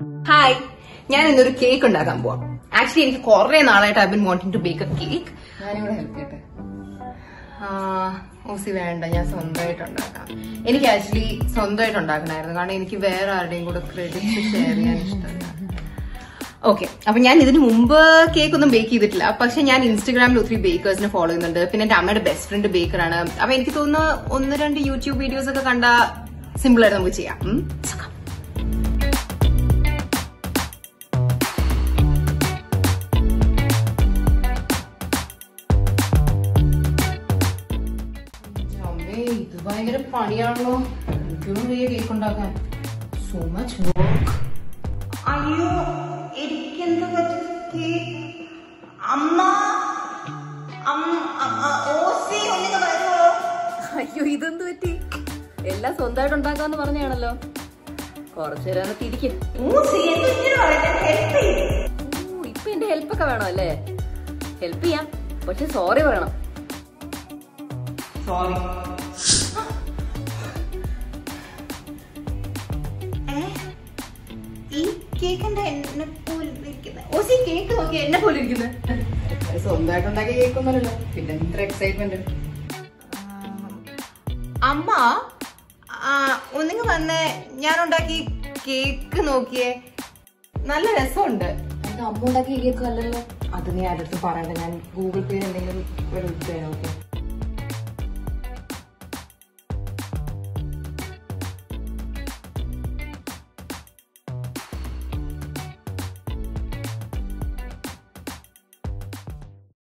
Hi ഞാൻ ഇന്നൊരു cake ഉണ്ടാക്കാൻ പോവാം ആക്ച്വലി എനിക്ക് കുറെ നാളായിട്ട് I been wanting to bake a cake ഞാനിവിടെ ഹെൽപ്പ് ചെയ്യട്ടെ ഓസി വേണ്ട ഞാൻ സ്വന്തമായിട്ട് ഉണ്ടാക്കാം എനിക്ക് ആക്ച്വലി സ്വന്തമായിട്ട് ഉണ്ടാക്കണമായിരുന്നു കാരണം എനിക്ക് വേറെ ആരുടെയും കൂടെ ക്രെഡിറ്റ് ഷെയർ ചെയ്യാൻ ഇഷ്ടമല്ല ഓക്കെ അപ്പൊ ഞാൻ ഇതിന് മുമ്പ് കേക്ക് ഒന്നും ബേക്ക് ചെയ്തിട്ടില്ല പക്ഷെ ഞാൻ ഇൻസ്റ്റഗ്രാമിൽ ഒത്തിരി ബേക്കേഴ്സിനെ ഫോളോ ചെയ്യുന്നുണ്ട് പിന്നെ എന്റെ അമ്മയുടെ ബെസ്റ്റ് ഫ്രണ്ട് ബേക്കറാണ് അപ്പൊ എനിക്ക് തോന്നുന്നു ഒന്ന് രണ്ട് യൂട്യൂബ് വീഡിയോസ് ഒക്കെ കണ്ട സിമ്പിൾ ആയിട്ട് നമുക്ക് ചെയ്യാം ഉം? സുഖം. അമ്മേ ഇത് ഭയങ്കര പണിയാണല്ലോ എനിക്കൊന്നും വയ്യ കേക്ക് ഉണ്ടാക്കാൻ സോ മച്ച് വർക്ക് അയ്യോ എനിക്കെന്ത് പറ്റി അമ്മ അം- അ- അ- ഓസി ഒന്നിങ്ങ് വരുമോ അയ്യോ ഇതെന്ത് പറ്റി എല്ലാം സ്വന്തമായിട്ട് ഉണ്ടാക്കാന്ന് പറഞ്ഞാണല്ലോ കുറച്ചു നേരം തിരിക്കും ഓസി എന്തിനാ പറയുന്നത് ഹെൽപ്പ് ചെയ്ത് ഇപ്പൊ എന്റെ ഹെൽപ്പ് ഒക്കെ വേണം അല്ലേ ഹെൽപ്പ് ചെയ്യാം പക്ഷെ സോറി പറയണം സോറി ഈ കേക്കിന്റെ എന്നെ പോലെ ഇരിക്കുന്നത് ഓസി കേക്ക് നോക്കി എന്നെ പോലെ ഇരിക്കുന്നത് സ്വന്തമായിട്ട് ഉണ്ടാക്കിയ കേക്ക് ഒന്നുമല്ലല്ലോ പിന്നെ ഇത്ര എക്സൈറ്റ്മെന്റ് അമ്മ ആ, ഒന്നിങ്ങ് വന്നേ ഞാൻ ഉണ്ടാക്കി കേക്ക് നോക്കിയേ നല്ല രസമുണ്ട് എന്റെ അമ്മ ഉണ്ടാക്കിയ കേക്ക് അല്ലല്ലോ അത് നീ ആരുടെ അടുത്ത് പറയണ്ട ഞാൻ ഗൂഗിൾ പേ എന്തെങ്കിലും ഒരു ഇത് തരാം, okay?